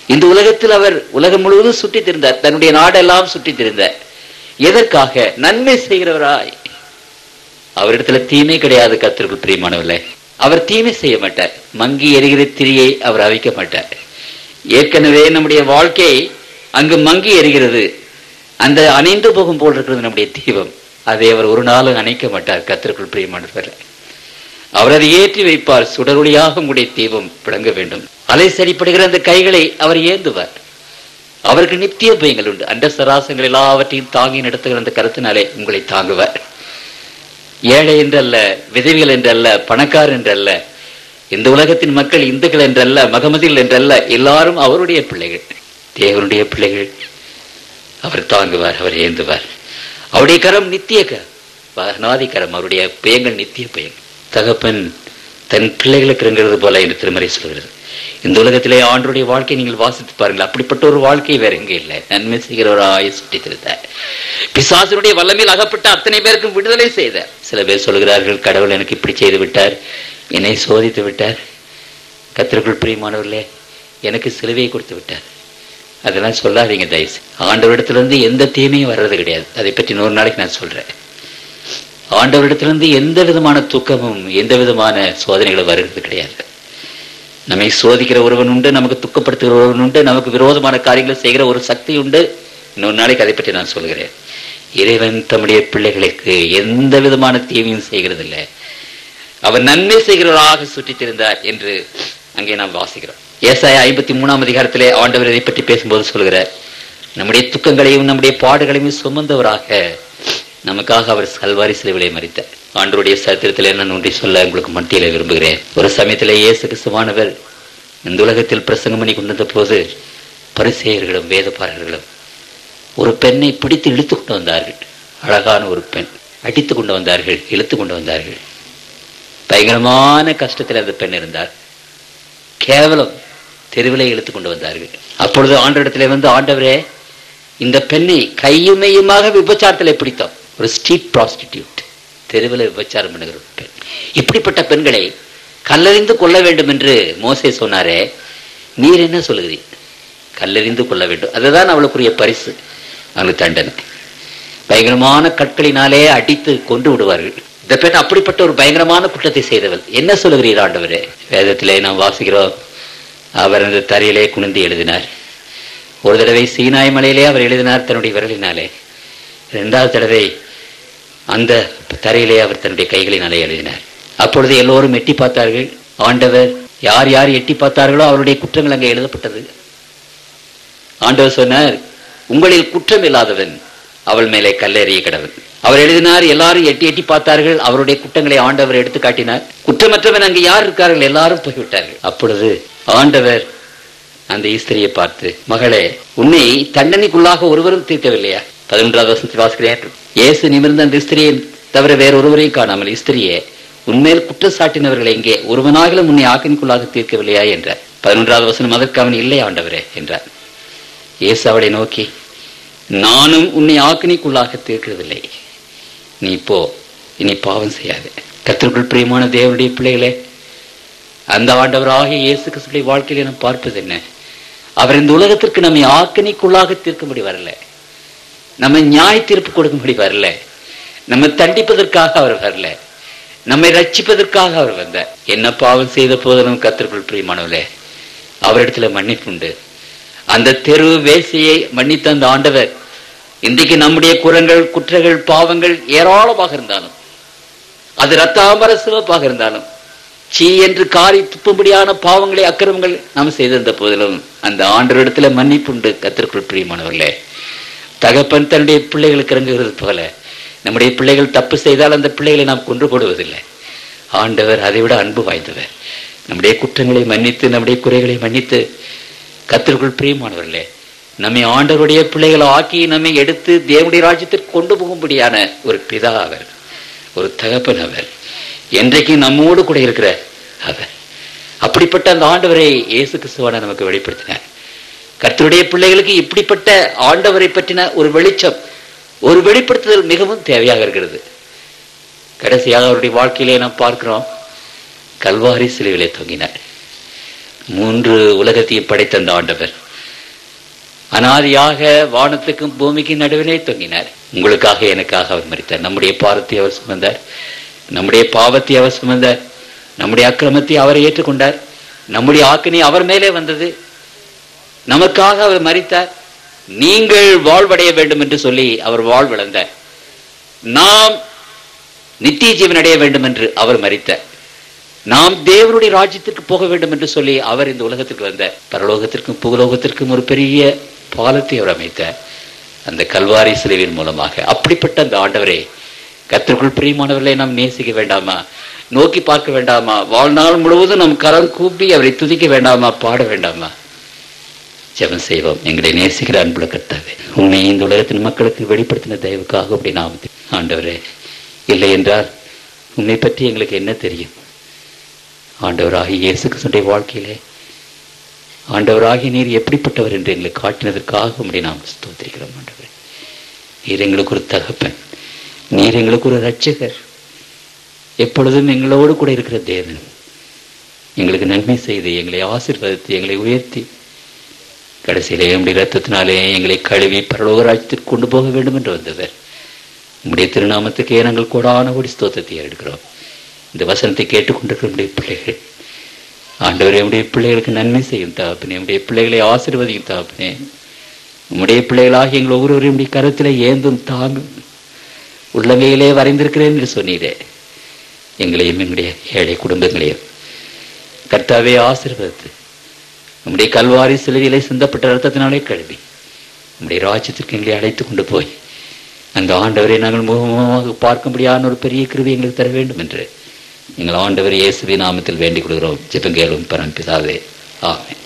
இந்த உலகத்தில் அவர் உலகம் முழுவதும் சுற்றித் திரிந்தார் தன்னுடைய நாடெல்லாம் சுற்றித் திரிந்தார் எதற்காக நன்மை செய்கிறவராய் அவரிடத்துல தீமை கிடையாது கத்திற்குள் பிரியமானவர்களே அவர் தீமை செய்ய மாட்டார் மங்கி எரிகிற திரியை அவர் அவிக்க மாட்டார் ஏற்கனவே நம்முடைய வாழ்க்கை அங்கு மங்கி எரிகிறது அந்த அணைந்து போகும் போல் இருக்கிறது நம்முடைய தீபம் அதை அவர் ஒரு நாளும் அணைக்க மாட்டார் கத்திற்குள் பிரியமானவர்களே அவர் அதை ஏற்றி வைப்பார் சுடரொளியாக உங்களுடைய தீபம் விளங்க வேண்டும் அலை சரிப்படுகிற அந்த கைகளை அவர் ஏந்துவார் அவருக்கு நித்திய பயங்கள் உண்டு அண்ட சராசங்கள் எல்லாவற்றையும் தாங்கி நடத்துகிற அந்த கருத்தினாலே உங்களை தாங்குவார் ஏழை என்றல்ல விதவிகள் என்றல்ல பணக்கார் என்றல்ல இந்த உலகத்தின் மக்கள் இந்துக்கள் என்றல்ல மகமதிகள் என்றல்ல எல்லாரும் அவருடைய பிள்ளைகள் தேவனுடைய பிள்ளைகள் அவர் தாங்குவார் அவர் ஏந்துவார் அவருடைய கரம் நித்திய க நாதி கரம் அவருடைய பயங்கள் நித்திய பயங்கள் தகப்பன் தன் பிள்ளைகளுக்கு இறங்குறது போல என்று திருமறை சொல்கிறது இந்த உலகத்திலே ஆண்டருடைய வாழ்க்கை நீங்கள் வாசித்து பாருங்கள் அப்படிப்பட்ட ஒரு வாழ்க்கை வேற எங்கே இல்லை நன்மை செய்கிறவராய சுற்றி திருத்தார் பிசாசனுடைய வல்லமையில் அகப்பட்ட அத்தனை பேருக்கும் விடுதலை செய்த சில பேர் சொல்கிறார்கள் கடவுள் எனக்கு இப்படி செய்து விட்டார் என்னை சோதித்து விட்டார் கத்திற்குள் பிரியமானவர்களே எனக்கு சிலுவையை கொடுத்து விட்டார் அதெல்லாம் சொல்லாதீங்க தயவுசு ஆண்டவரிடத்திலிருந்து எந்த தீமையும் வர்றது கிடையாது அதை பற்றி நூறு நாளைக்கு நான் சொல்றேன் ஆண்டவரிடத்திலிருந்து எந்த விதமான துக்கமும் எந்த விதமான சோதனைகளும் வருகிறது கிடையாது நம்மை சோதிக்கிற ஒருவன் உண்டு நமக்கு துக்கப்படுத்துகிற ஒருவன் உண்டு நமக்கு விரோதமான காரியங்களை செய்கிற ஒரு சக்தி உண்டு இன்னொரு நாளைக்கு அதை பற்றி நான் சொல்கிறேன் இறைவன் தம்முடைய பிள்ளைகளுக்கு எந்த விதமான தீமையும் செய்கிறதில்லை அவர் நன்மை செய்கிறவராக சுற்றித் திரிந்தார் என்று அங்கே நாம் வாசிக்கிறோம் ஏசாய ஐம்பத்தி மூணாம் அதிகாரத்திலே ஆண்டவர் இதை பற்றி பேசும்போது சொல்கிறார் நம்முடைய துக்கங்களையும் நம்முடைய பாடுகளையும் சுமந்தவராக நமக்காக அவர் கல்வாரி சிலுவிலை மறித்தார் ஆண்டருடைய சரித்திரத்தில் நான் ஒன்றை சொல்ல உங்களுக்கு மத்தியில விரும்புகிறேன் ஒரு சமயத்திலே இயேசு கிறிஸ்துவானவர் இந்த உலகத்தில் பிரசங்கம் பண்ணி கொண்டிருந்த போது பரிசெயர்களும் வேதப்பாரர்களும் ஒரு பெண்ணை பிடித்து இழுத்து கொண்டு வந்தார்கள் அழகான ஒரு பெண் அடித்து கொண்டு வந்தார்கள் இழுத்து கொண்டு வந்தார்கள் பயங்கரமான கஷ்டத்தில் அந்த பெண் இருந்தார் கேவலம் தெருவிலே இழுத்து கொண்டு வந்தார்கள் அப்பொழுது ஆண்டவரிடத்திலே வந்து ஆண்டவரே இந்த பெண்ணை கையுமையுமாக விபச்சாரத்தில் பிடித்தோம் ஒரு ஸ்ட்ரீட் ப்ராஸ்டிடியூட் தெருவில் விபச்சாரம் பண்ணுகிற ஒரு பெண் இப்படிப்பட்ட பெண்களை கல்லறிந்து கொள்ள வேண்டும் என்று மோசே சொன்னாரே நீர் என்ன சொல்லுகிறீர் கல்லறிந்து கொள்ள வேண்டும் அதுதான் அவளுக்குரிய பரிசு அவளுக்கு தண்டனை பயங்கரமான கற்களினாலே அடித்து கொண்டு விடுவார்கள் இந்த பெண் அப்படிப்பட்ட ஒரு பயங்கரமான குற்றத்தை செய்தவள் என்ன சொல்லுகிறீர் ஆண்டவரே வேதத்திலே நாம் வாசிக்கிறோம் அவர் அந்த தரையிலே குனிந்து எழுதினார் ஒரு தடவை சீனாய் மலையிலே அவர் எழுதினார் தன்னுடைய விரலினாலே இரண்டாவது தடவை அந்த தரையிலே அவர் தன்னுடைய கைகளினாலே எழுதினார் அப்பொழுது எல்லோரும் எட்டி பார்த்தார்கள் ஆண்டவர் யார் யார் எட்டி பார்த்தார்களோ அவருடைய குற்றங்கள் அங்கே எழுதப்பட்டது ஆண்டவர் சொன்னார் உங்களில் குற்றம் இல்லாதவன் அவள் மேலே கல்லெறிய கடவன் அவர் எழுதினார் எல்லாரும் எட்டி எட்டி பார்த்தார்கள் அவருடைய குற்றங்களை ஆண்டவர் எடுத்து காட்டினார் குற்றமற்றவன் அங்கு யார் இருக்கார்கள் எல்லாரும் போய்விட்டார்கள் அப்பொழுது ஆண்டவர் அந்த ஈஸ்திரியை பார்த்து மகளே உன்னை தண்டனைக்குள்ளாக ஒருவரும் தீர்க்கவில்லையா பதினொன்றாவது வருஷத்தில் வாசிக்கிறேன் இயேசு நிமிர்ந்த அந்த ஸ்திரியை தவிர வேற ஒருவரையும் காணாமல் இஸ்திரியே உன்மேல் குற்றம் சாட்டினவர்கள் எங்கே ஒருவனாகிலும் உன்னை ஆக்கினிக்குள்ளாக தீர்க்கவில்லையா என்றார் பதினொன்றாவது வசனம் அதற்கு அவன் இல்லை ஆண்டவரே என்றார் இயேசு அவளை நோக்கி நானும் உன்னை ஆக்கினிக்குள்ளாக தீர்க்கிறதில்லை நீ போ இனி பாவம் செய்யாது கத்திற்குள் பிரியமான தேவனுடைய பிள்ளைகளே அந்த ஆண்டவராகிய இயேசு கிறிஸ்துடைய வாழ்க்கையில நாம் பார்ப்பது என்ன அவர் இந்த உலகத்திற்கு நம்மை ஆக்கினிக்குள்ளாக தீர்க்கும்படி வரல நம்ம நியாய தீர்ப்பு கொடுக்கும்படி வரல நம்ம தண்டிப்பதற்காக அவர் வரல நம்மை ரட்சிப்பதற்காக அவர் வந்தார் என்ன பாவம் செய்த போதிலும் கத்திற்குள் பிரியமானவர்களே அவரிடத்துல மன்னிப்பு உண்டு அந்த தெரு வேசியை மன்னித்த அந்த ஆண்டவர் இன்றைக்கு நம்முடைய குரங்கள் குற்றங்கள் பாவங்கள் ஏராளமாக இருந்தாலும் அது ரத்தாம்பர சிவப்பாக இருந்தாலும் சீ என்று காரி துப்பும்படியான பாவங்களை அக்கிரமங்கள் நாம் செய்திருந்த போதிலும் அந்த ஆண்டவரிடத்துல மன்னிப்பு உண்டு கத்திற்குள் பிரியமானவர்களே தகப்பன் தன்னுடைய பிள்ளைகளுக்கு இறங்குகிறது போல நம்முடைய பிள்ளைகள் தப்பு செய்தால் அந்த பிள்ளைகளை நாம் கொன்று போடுவதில்லை ஆண்டவர் அதை விட அன்பு வாய்ந்தவர் நம்முடைய குற்றங்களை மன்னித்து நம்முடைய குறைகளை மன்னித்து கத்திற்குள் பிரியமானவர்களே நம்மை ஆண்டவருடைய பிள்ளைகளை ஆக்கி நம்மை எடுத்து தேவனுடைய ராஜ்யத்திற்கு கொண்டு போகும்படியான ஒரு பிதா அவர் ஒரு தகப்பன் அவர் என்றைக்கு நம்மோடு கூட இருக்கிற அவர் அப்படிப்பட்ட அந்த ஆண்டவரை இயேசு கிறிஸ்துவான நமக்கு வெளிப்படுத்தினார் கர்த்தருடைய பிள்ளைகளுக்கு இப்படிப்பட்ட ஆண்டவரை பற்றின ஒரு வெளிச்சம் ஒரு வெளிப்படுத்துதல் மிகவும் தேவையாக இருக்கிறது கடைசியாக அவருடைய வாழ்க்கையிலே நாம் பார்க்கிறோம் கல்வாரி சிலுவிலே தொங்கினார் மூன்று உலகத்தையும் படைத்த அந்த ஆண்டவர் அனாதியாக வானத்துக்கும் பூமிக்கும் நடுவிலே தொங்கினார் உங்களுக்காக எனக்காக அவர் மறித்தார் நம்முடைய பாரத்தை அவர் சுமந்தார் நம்முடைய பாவத்தை அவர் சுமந்தார் நம்முடைய அக்கிரமத்தை அவர் ஏற்றுக்கொண்டார் நம்முடைய ஆக்கினி அவர் மேலே வந்தது நமக்காக அவர் மறித்தார் நீங்கள் வாழ்வடைய வேண்டும் என்று சொல்லி அவர் வாழ்விழந்தார் நாம் நித்திய ஜீவன் அடைய வேண்டும் என்று அவர் மறித்தார் நாம் தேவனுடைய ராஜ்யத்திற்கு போக வேண்டும் என்று சொல்லி அவர் இந்த உலகத்திற்கு வந்த பரலோகத்திற்கும் புகலோகத்திற்கும் ஒரு பெரிய பாலத்தை அவர் அமைத்தார் அந்த கல்வாரி சிலுவின் மூலமாக அப்படிப்பட்ட அந்த ஆண்டவரே கத்திற்குள் பிரியமானவர்களை நாம் நேசிக்க வேண்டாமா நோக்கி பார்க்க வேண்டாமா வாழ்நாள் முழுவதும் நம் கரம் கூப்பி அவரை துதிக்க வேண்டாமா பாட வேண்டாமா ஜெபம் செய்வோம் எங்களை நேசிக்கிற அன்புல கர்த்தாவே உன்னை இந்த உலகத்தின் மக்களுக்கு வெளிப்படுத்தின தயவுக்காக அப்படி நாம் ஆண்டவரே இல்லை என்றால் உன்னை பற்றி எங்களுக்கு என்ன தெரியும் ஆண்டவராகிய இயேசு கிறிஸ்துடைய வாழ்க்கையிலே ஆண்டவராகிய நீர் எப்படிப்பட்டவர் என்று எங்களை காட்டினதற்காக உம்மை நாம் ஸ்தோத்திரிக்கிறோம் ஆண்டவர் நீர் எங்களுக்கு ஒரு தகப்பன் நீர் எங்களுக்கு ஒரு ரட்சகர் எப்பொழுதும் எங்களோடு கூட இருக்கிற தேவன் எங்களுக்கு நன்மை செய்து எங்களை ஆசீர்வதித்து எங்களை உயர்த்தி கடைசியிலே உம்முடைய ரத்தத்தினாலே எங்களை கழுவி பரலோக ராஜ்யத்திற்கு கொண்டு போக வேண்டும் என்று வந்தவர் உம்முடைய திருநாமத்துக்கே நாங்கள் கூடான ஒரு ஸ்தோத்திரத்தை எடுக்கிறோம் இந்த வசனத்தை கேட்டுக்கொண்டிருக்கிற நம்முடைய பிள்ளைகள் ஆண்டவரே உடைய பிள்ளைகளுக்கு நன்மை செய்யும் தகப்பனே உடைய பிள்ளைகளை ஆசீர்வதியும் தகப்பனே உம்முடைய பிள்ளைகளாக எங்கள் ஒவ்வொருவரையும் உடைய கருத்தில் ஏந்தும் தாங்கும் உள்ளங்கையிலே வரைந்திருக்கிறேன் என்று சொன்னீரே எங்களையும் எங்களுடைய ஏழை குடும்பங்களையும் கர்த்தாவே ஆசீர்வதித்து நம்முடைய கல்வாரி சிலுவையிலே சிந்தப்பட்ட ரத்தத்தினாலே கழுவி நம்முடைய ராஜ்யத்திற்கு எங்களை அழைத்து கொண்டு போய் அந்த ஆண்டவரை நாங்கள் முகமுகமாக பார்க்க முடியாத ஒரு பெரிய கிருவி எங்களுக்கு தர வேண்டும் என்று எங்கள் ஆண்டவர் இயேசுவின் நாமத்தில் வேண்டிக் கொள்கிறோம் ஜெபங்கேலும் பரம்பிதாவே ஆமென்